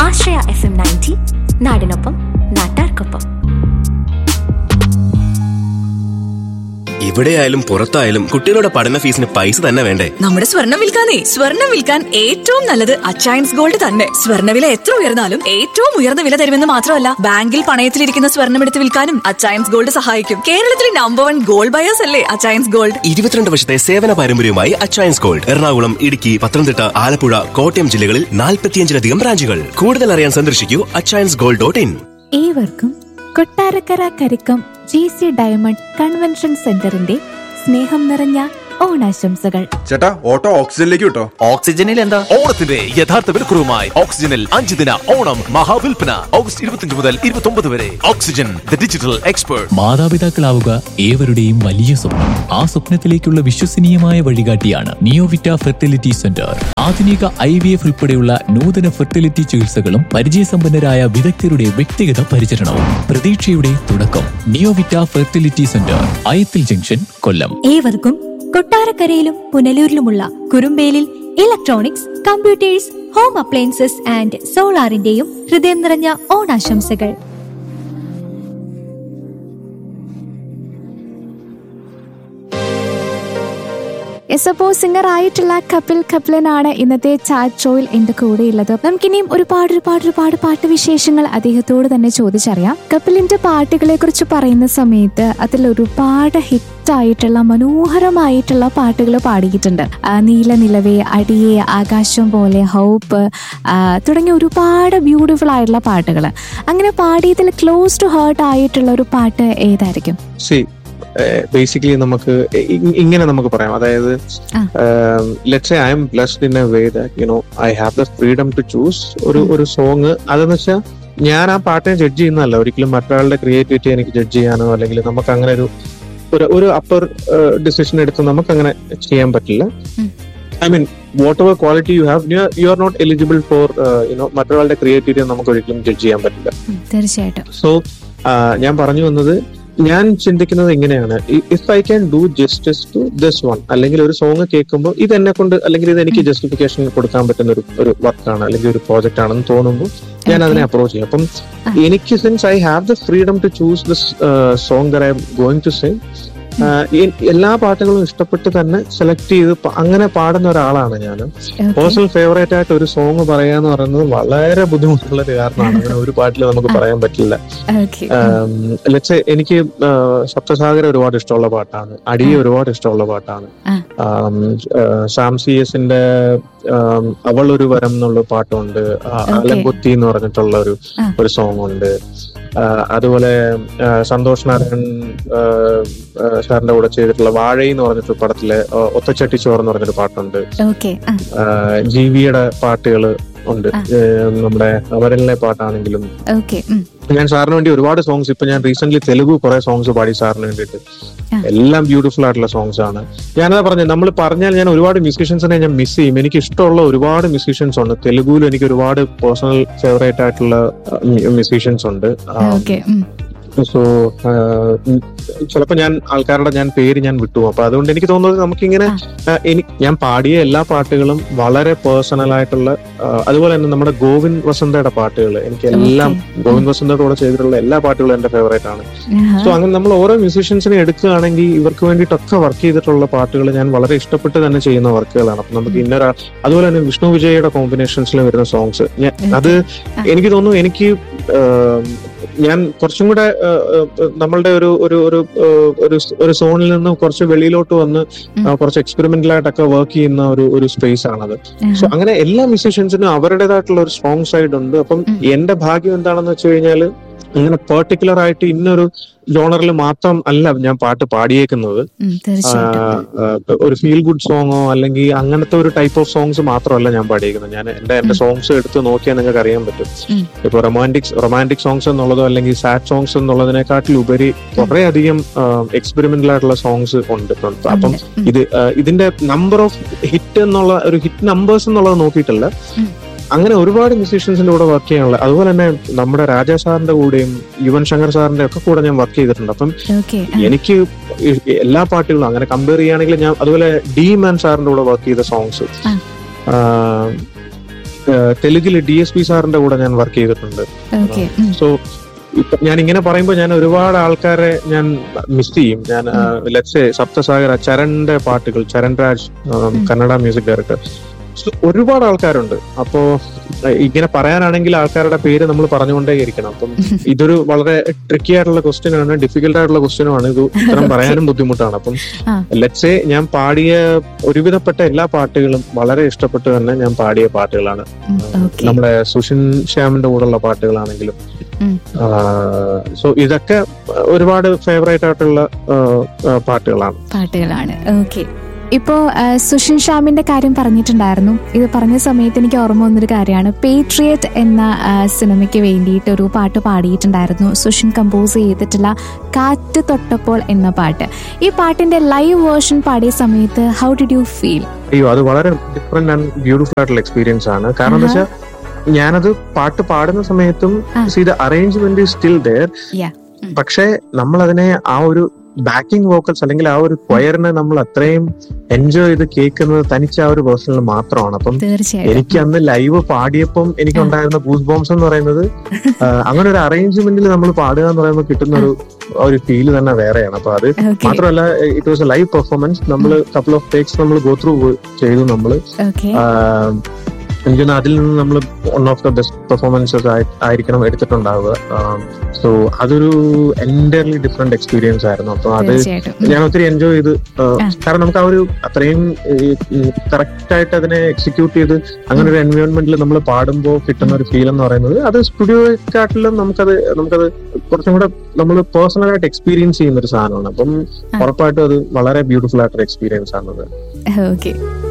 ആശ്രയ F M ninety നാടിനൊപ്പം നാട്ടാർക്കൊപ്പം ഇവിടെയായാലും പുറത്തായാലും കുട്ടികളുടെ പഠന ഫീസിന് പൈസ തന്നെ വേണ്ടേ നമ്മുടെ സ്വർണം വിൽക്കാനേ സ്വർണം വിൽക്കാൻ ഏറ്റവും നല്ലത് അച്ചയൻസ് ഗോൾഡ് തന്നെ സ്വർണ്ണവില എത്ര ഉയർന്നാലും ഏറ്റവും ഉയർന്ന വില തരുമെന്ന് മാത്രമല്ല ബാങ്കിൽ പണയത്തിലിരിക്കുന്ന സ്വർണം എടുത്ത് വിൽക്കാനും അച്ചയൻസ് ഗോൾഡ് സഹായിക്കും കേരളത്തിലെ നമ്പർ വൺ ഗോൾഡ് ബയേഴ്സ് അല്ലേ അച്ചയൻസ് ഗോൾഡ് ഇരുപത്തിരണ്ട് വർഷത്തെ സേവന പാരമ്പര്യവുമായി അച്ചയൻസ് ഗോൾഡ് എറണാകുളം ഇടുക്കി പത്തനംതിട്ട ആലപ്പുഴ കോട്ടയം ജില്ലകളിൽ നാൽപ്പത്തിയഞ്ചിലധികം ബ്രാഞ്ചുകൾ കൂടുതൽ അറിയാൻ സന്ദർശിക്കൂ അച്ചയൻസ് ഗോൾഡ് ഡോട്ട് ഇൻ ഏവർക്കും Kottarakkara Karikkam G C diamond convention സെന്ററിന്റെ സ്നേഹം നിറഞ്ഞ ഓണാശംസകൾ ചേട്ടാ ഓട്ടോ ഓക്സിജനിലേക്ക് വിട്ടോ ഓക്സിജനിൽ എന്താ ഓണത്തിന്റെ യഥാർത്ഥ വിലക്കുറവുമായി ഓക്സിജനിൽ അഞ്ച് ദിന ഓണം മഹാവിൽപ്പന ഓഗസ്റ്റ് ഇരുപത്തിയഞ്ച് മുതൽ ഇരുപത്തി വരെ ഓക്സിജൻ ദ ഡിജിറ്റൽ എക്സ്പേർട്ട് മാതാപിതാക്കളാവുക ഏവരുടെയും വലിയ സ്വപ്നം ആ സ്വപ്നത്തിലേക്കുള്ള വിശ്വസനീയമായ വഴികാട്ടിയാണ് നിയോവിറ്റ ഫെർട്ടിലിറ്റി സെന്റർ ആധുനിക ഐ വി എഫ് ഉൾപ്പെടെയുള്ള നൂതന ഫെർട്ടിലിറ്റി ചികിത്സകളും പരിചയസമ്പന്നരായ വിദഗ്ധരുടെ വ്യക്തിഗത പരിചരണവും പ്രതീക്ഷയുടെ തുടക്കം Neovita fertility centre Ayathil junction Kollam ഏവർക്കും കൊട്ടാരക്കരയിലും പുനലൂരിലുമുള്ള Kurumbelil electronics computers home appliances and സോളാറിന്റെയും ഹൃദയം നിറഞ്ഞ ഓണാശംസകൾ എസ് അപ്പോ സിംഗർ ആയിട്ടുള്ള കപിൽ കപിലനാണ് ഇന്നത്തെ ചാറ്റ് ഷോയിൽ എന്റെ കൂടെയുള്ളത് നമുക്കിനിയും ഒരുപാട് ഒരുപാട് ഒരുപാട് പാട്ട് വിശേഷങ്ങൾ അദ്ദേഹത്തോട് തന്നെ ചോദിച്ചറിയാം കപിലിന്റെ പാട്ടുകളെ കുറിച്ച് പറയുന്ന സമയത്ത് അതിൽ ഒരുപാട് ഹിറ്റ് ആയിട്ടുള്ള മനോഹരമായിട്ടുള്ള പാട്ടുകൾ പാടിയിട്ടുണ്ട് ആ, നീല നിലവേ അടിയെ ആകാശം പോലെ ഹൗപ്പ് ആ, തുടങ്ങിയ ഒരുപാട് ബ്യൂട്ടിഫുൾ ആയിട്ടുള്ള പാട്ടുകൾ അങ്ങനെ പാടിയതിൽ ക്ലോസ് ടു ഹേർട്ട് ആയിട്ടുള്ള ഒരു പാട്ട് ഏതായിരിക്കും സി ബേസിക്കലി നമുക്ക് ഇ- ഇങ്ങനെ നമുക്ക് പറയാം അതായത് ആ. Let's I'm blessed in a way that you know I have the freedom to choose ഒരു ഒരു സോങ് അതെന്ന് വെച്ചാൽ ഞാൻ ആ പാട്ടിനെ ജഡ്ജ് ചെയ്യുന്നതല്ല ഒരിക്കലും മറ്റൊരാളുടെ ക്രിയേറ്റിവിറ്റി എനിക്ക് ജഡ്ജ് ചെയ്യാനോ അല്ലെങ്കിൽ നമുക്ക് അങ്ങനെ ഒരു ഒരു ഒരു അപ്പർ ഡിസിഷൻ എടുത്ത് നമുക്ക് അങ്ങനെ ചെയ്യാൻ പറ്റില്ല um. I mean whatever quality you have you are not eligible for you know മറ്റൊരാളുടെ ക്രിയേറ്റിവിറ്റി നമുക്ക് ഒരിക്കലും ജഡ്ജ് ചെയ്യാൻ പറ്റില്ല ഉം, തീർച്ചയായിട്ടും സോ ഞാൻ പറഞ്ഞു വന്നത് ഞാൻ ചിന്തിക്കുന്നത് ഇങ്ങനെയാണ് if I can do justice to this one അല്ലെങ്കിൽ ഒരു സോങ് കേൾക്കുമ്പോൾ ഇത് എന്നെ കൊണ്ട് അല്ലെങ്കിൽ ഇത് എനിക്ക് ജസ്റ്റിഫിക്കേഷൻ കൊടുക്കാൻ പറ്റുന്ന ഒരു ഒരു വർക്കാണ് അല്ലെങ്കിൽ ഒരു പ്രോജക്റ്റ് ആണെന്ന് തോന്നുമ്പോൾ ഞാൻ അതിനെ അപ്രോച്ച് ചെയ്യും അപ്പം ആ. എനിക്ക് since I have the freedom to choose this song there I am going to say എല്ലാ പാട്ടുകളും ഇഷ്ടപ്പെട്ട് തന്നെ സെലക്ട് ചെയ്ത് പ- അങ്ങനെ പാടുന്ന ഒരാളാണ് ഞാൻ Okay. പേഴ്സണൽ ഫേവറേറ്റ് ആയിട്ട് ഒരു സോങ് പറയാന്ന് പറയുന്നത് വളരെ ബുദ്ധിമുട്ടുള്ള ഒരു കാരണമാണ് അങ്ങനെ ഒരു പാട്ടിൽ നമുക്ക് പറയാൻ പറ്റില്ല ഓക്കെ ലെറ്റ്സ് എനിക്ക് ആ, സപ്തസാഗര ഒരുപാട് ഇഷ്ടമുള്ള പാട്ടാണ് അടിയെ ഒരുപാട് ഇഷ്ടമുള്ള പാട്ടാണ് ആ. ആം, ആ, സാം സി എസിന്റെ ആം, അവൾ ഒരു വരം എന്നുള്ള പാട്ടുണ്ട് ആ, Okay. അലംകൊത്തി എന്ന് പറഞ്ഞിട്ടുള്ള ഒരു ആ. ഒരു സോങ് ഉണ്ട് ആ, അതുപോലെ ആ, സന്തോഷ് നാരായൺ ആ, ആ, സാറിന്റെ കൂടെ ചെയ്തിട്ടുള്ള വാഴ എന്ന് പറഞ്ഞിട്ട് പടത്തിലെ ആ, ഒത്തച്ചട്ടി ചോറ് എന്ന് പറഞ്ഞൊരു പാട്ടുണ്ട് ഓക്കെ ആ ജീവിയുടെ പാട്ടുകൾ ഉണ്ട് ആ. ഏ, നമ്മുടെ അമരനിലെ പാട്ടാണെങ്കിലും ഓക്കെ ഉം ഞാൻ സാറിന് വേണ്ടി ഒരുപാട് സോങ്സ് ഇപ്പൊ ഞാൻ റീസെന്റ് തെലുഗു കുറെ സോങ്സ് പാടി സാറിന് വേണ്ടിയിട്ട് ആ. എല്ലാം ബ്യൂട്ടിഫുൾ ആയിട്ടുള്ള സോങ്സ് ആണ് ഞാനതാ പറഞ്ഞത് നമ്മൾ പറഞ്ഞാൽ ഞാൻ ഒരുപാട് മ്യൂസീഷ്യൻസിനെ ഞാൻ മിസ് ചെയ്യും എനിക്ക് ഇഷ്ടമുള്ള ഒരുപാട് മ്യൂസീഷ്യൻസ് ഉണ്ട് തെലുഗുവിൽ എനിക്ക് ഒരുപാട് പേഴ്സണൽ ഫേവറേറ്റ് ആയിട്ടുള്ള മ്യൂസീഷ്യൻസ് ഉണ്ട് ഓക്കെ ഉം സോ ചിലപ്പോ ഞാൻ ആൾക്കാരുടെ ഞാൻ പേര് ഞാൻ വിട്ടു അപ്പൊ അതുകൊണ്ട് എനിക്ക് തോന്നുന്നത് നമുക്കിങ്ങനെ ആ, എനിക്ക് ഞാൻ പാടിയ എല്ലാ പാട്ടുകളും വളരെ പേഴ്സണൽ ആയിട്ടുള്ള ആ, അതുപോലെ തന്നെ നമ്മുടെ ഗോവിന്ദ് വസന്തയുടെ പാട്ടുകൾ എനിക്ക് എല്ലാം ഗോവിന്ദ് വസന്തയുടെ കൂടെ ചെയ്തിട്ടുള്ള എല്ലാ പാട്ടുകളും എന്റെ ഫേവറേറ്റ് ആണ് ആഹാ. സോ അങ്ങനെ നമ്മൾ ഓരോ മ്യൂസീഷ്യൻസിനെ എടുക്കുകയാണെങ്കിൽ ഇവർക്ക് വേണ്ടിയിട്ടൊക്കെ വർക്ക് ചെയ്തിട്ടുള്ള പാട്ടുകൾ ഞാൻ വളരെ ഇഷ്ടപ്പെട്ട് തന്നെ ചെയ്യുന്ന വർക്കുകളാണ് അപ്പൊ നമുക്ക് ഇന്നൊരാൾ അതുപോലെ തന്നെ വിഷ്ണു വിജയയുടെ കോമ്പിനേഷൻസിൽ വരുന്ന സോങ്സ് അത് എനിക്ക് തോന്നുന്നു എനിക്ക് ആം, ഞാൻ കുറച്ചും കൂടെ ആ, ആ, നമ്മളുടെ ഒരു ഒരു ഒരു ആ, ഒരു സ് ഒരു സോണിൽ നിന്ന് കുറച്ച് വെളിയിലോട്ട് വന്ന് ആ, കുറച്ച് എക്സ്പെരിമെന്റൽ ആയിട്ടൊക്കെ വർക്ക് ചെയ്യുന്ന ഒരു ഒരു സ്പേസ് ആണത് സോ അങ്ങനെ എല്ലാ മ്യൂസീഷ്യൻസിനും അവരുടേതായിട്ടുള്ള ഒരു സ്ട്രോങ് സൈഡ് ഉണ്ട് അപ്പം എന്റെ ഭാഗ്യം എന്താണെന്ന് വെച്ച് കഴിഞ്ഞാൽ അങ്ങനെ പെർട്ടിക്കുലർ ആയിട്ട് ഇന്നൊരു ജോണറിൽ മാത്രം അല്ല ഞാൻ പാട്ട് പാടിയേക്കുന്നത് ഉം, തീർച്ചയായിട്ടും ആ, ആ, ഒരു ഫീൽ ഗുഡ് സോങ്ങോ അല്ലെങ്കിൽ അങ്ങനത്തെ ഒരു ടൈപ്പ് ഓഫ് സോങ്സ് മാത്രമല്ല ഞാൻ പാടിയിരിക്കുന്നത് ഞാൻ എന്റെ എന്റെ സോങ്സ് എടുത്ത് നോക്കിയാൽ നിങ്ങൾക്ക് അറിയാൻ പറ്റും ഉം. ഇപ്പൊ റൊമാൻറ്റിക് റൊമാൻറ്റിക് സോങ്സ് എന്നുള്ളതോ അല്ലെങ്കിൽ സാഡ് സോങ്സ് എന്നുള്ളതിനെക്കാട്ടിൽ ഉപരി കുറെ അധികം എക്സ്പെരിമെന്റൽ ആയിട്ടുള്ള സോങ്സ് ഉണ്ട് ഇപ്പം. അപ്പം ഇത് ആ, ഇതിന്റെ നമ്പർ ഓഫ് ഹിറ്റ് എന്നുള്ള ഒരു ഹിറ്റ് നമ്പേഴ്സ് എന്നുള്ളത് നോക്കിയിട്ടല്ല ഉം. അങ്ങനെ ഒരുപാട് മ്യൂസീഷ്യൻസിന്റെ കൂടെ വർക്ക് ചെയ്യാനുള്ള അതുപോലെ തന്നെ നമ്മുടെ രാജാ സാറിന്റെ കൂടെയും യുവൻ ശങ്കർ സാറിന്റെ ഒക്കെ കൂടെ ഞാൻ വർക്ക് ചെയ്തിട്ടുണ്ട് അപ്പം ഓക്കെ എനിക്ക് ഈ- എല്ലാ പാട്ടുകളും അങ്ങനെ കമ്പയർ ചെയ്യുകയാണെങ്കിൽ ഞാൻ അതുപോലെ ഡി മാൻ സാറിന്റെ കൂടെ വർക്ക് ചെയ്ത സോങ്സ് ആ. തെലുങ്കിൽ ഡി എസ് പി സാറിന്റെ കൂടെ ഞാൻ വർക്ക് ചെയ്തിട്ടുണ്ട് ഓക്കെ സോ ഇപ്പൊ ഞാൻ ഇങ്ങനെ പറയുമ്പോൾ ഞാൻ ഒരുപാട് ആൾക്കാരെ ഞാൻ മിസ് ചെയ്യും ഞാൻ ലെറ്റ്സ് സപ്തസാഗര ചരണിന്റെ പാട്ടുകൾ ചരൺ രാജ് ആ, കന്നഡ മ്യൂസിക് ഡയറക്ടർ So, ഒരുപാട് ആൾക്കാരുണ്ട് അപ്പോ ആ, ഇങ്ങനെ പറയാനാണെങ്കിൽ ആൾക്കാരുടെ പേര് നമ്മൾ പറഞ്ഞുകൊണ്ടേയിരിക്കണം അപ്പം ഇതൊരു വളരെ ട്രിക്കി ആയിട്ടുള്ള ക്വസ്റ്റ്യൻ ആണ് ഡിഫിക്കൽട്ട് ആയിട്ടുള്ള ക്വസ്റ്റ്യൻ ആണ് ഇത് ഉത്തരം പറയാനും ബുദ്ധിമുട്ടാണ് അപ്പം ആ. ലെറ്റ്സേ ഞാൻ പാടിയ ഒരുവിധപ്പെട്ട എല്ലാ പാട്ടുകളും വളരെ ഇഷ്ടപ്പെട്ട് തന്നെ ഞാൻ പാടിയ പാട്ടുകളാണ് ഓക്കെ നമ്മുടെ സുഷിൻ ശ്യാമിന്റെ കൂടെയുള്ള പാട്ടുകളാണെങ്കിലും ഉം. സോ ഇതൊക്കെ ഒരുപാട് ഫേവറേറ്റ് ആയിട്ടുള്ള ആ, ആ, പാട്ടുകളാണ് പാട്ടുകളാണ് ഓക്കെ ഇപ്പോ ആ, സുഷിൻ ഷ്യാമിന്റെ കാര്യം പറഞ്ഞിട്ടുണ്ടായിരുന്നു ഇത് പറഞ്ഞ സമയത്ത് എനിക്ക് ഓർമ്മ വന്നൊരു കാര്യമാണ് പേട്രിയറ്റ് എന്ന ആ, സിനിമയ്ക്ക് വേണ്ടിയിട്ട് ഒരു പാട്ട് പാടിയിട്ടുണ്ടായിരുന്നു സുഷിൻ കമ്പോസ് ചെയ്തിട്ടുള്ള കാറ്റ് തൊട്ടപ്പോൾ എന്ന പാട്ട് ഈ പാട്ടിന്റെ ലൈവ് വേർഷൻ പാടിയ സമയത്ത് ഹൗ ഡിഡ് യു ഫീൽ അയ്യോ അത് വളരെ ഡിഫറെന്റ് ആൻഡ് ബ്യൂട്ടിഫുൾ ആയിട്ടുള്ള എക്സ്പീരിയൻസ് ആണ് കാരണം എന്താ വെച്ചാൽ ഞാനത് പാട്ട് പാടുന്ന സമയത്തും ah. See the arrangement still there Yeah. ഉം. പക്ഷേ നമ്മൾ അതിനെ ആ ഒരു ബാക്കിംഗ് വോക്കൽസ് അല്ലെങ്കിൽ ആ ഒരു ക്വയറിനെ നമ്മൾ അത്രയും എൻജോയ് ചെയ്ത് കേൾക്കുന്നത് തനിച്ച ആ ഒരു വേർഷനിൽ മാത്രമാണ് അപ്പം തീർച്ചയായിട്ടും എനിക്ക് അന്ന് ലൈവ് പാടിയപ്പം എനിക്ക് ഉണ്ടായിരുന്ന ഗൂസ് ബോംസ് എന്ന് പറയുന്നത് ആ, അങ്ങനെ ഒരു അറേഞ്ച്മെന്റിൽ നമ്മൾ പാടുക എന്ന് പറയുമ്പോൾ കിട്ടുന്ന ഒരു ഒരു ഫീല് തന്നെ വേറെയാണ് അപ്പൊ അത് ഓക്കെ മാത്രമല്ല it was a live performance നമ്മൾ കപ്പിൾ ഓഫ് ടേക്സ് നമ്മൾ ഗോ ത്രൂ ചെയ്തു നമ്മൾ ഓക്കെ എനിക്ക് തോന്നുന്നു അതിൽ നിന്ന് നമ്മൾ one of the best performances ആയിരിക്കണം എടുത്തിട്ടുണ്ടാവുക സോ അതൊരു എൻറ്റയർലി ഡിഫറെന്റ് എക്സ്പീരിയൻസ് ആയിരുന്നു അപ്പൊ അത് തീർച്ചയായിട്ടും ഞാൻ ഒത്തിരി എൻജോയ് ചെയ്ത് ആ, ആ. കാരണം നമുക്ക് ആ ഒരു അത്രയും കറക്റ്റ് ആയിട്ട് അതിനെ എക്സിക്യൂട്ട് ചെയ്ത് അങ്ങനെ ഒരു എൻവയോൺമെന്റിൽ നമ്മൾ പാടുമ്പോൾ കിട്ടുന്ന ഒരു ഫീൽ എന്ന് പറയുന്നത് അത് സ്റ്റുഡിയോക്കാട്ടിലും നമുക്കത് നമുക്കത് കുറച്ചും കൂടെ നമ്മൾ പേഴ്സണൽ ആയിട്ട് എക്സ്പീരിയൻസ് ചെയ്യുന്ന ഒരു സാധനമാണ് അപ്പം ആ. ഉറപ്പായിട്ടും അത് വളരെ ബ്യൂട്ടിഫുൾ ആയിട്ടൊരു എക്സ്പീരിയൻസ് ആണത് ഓക്കെ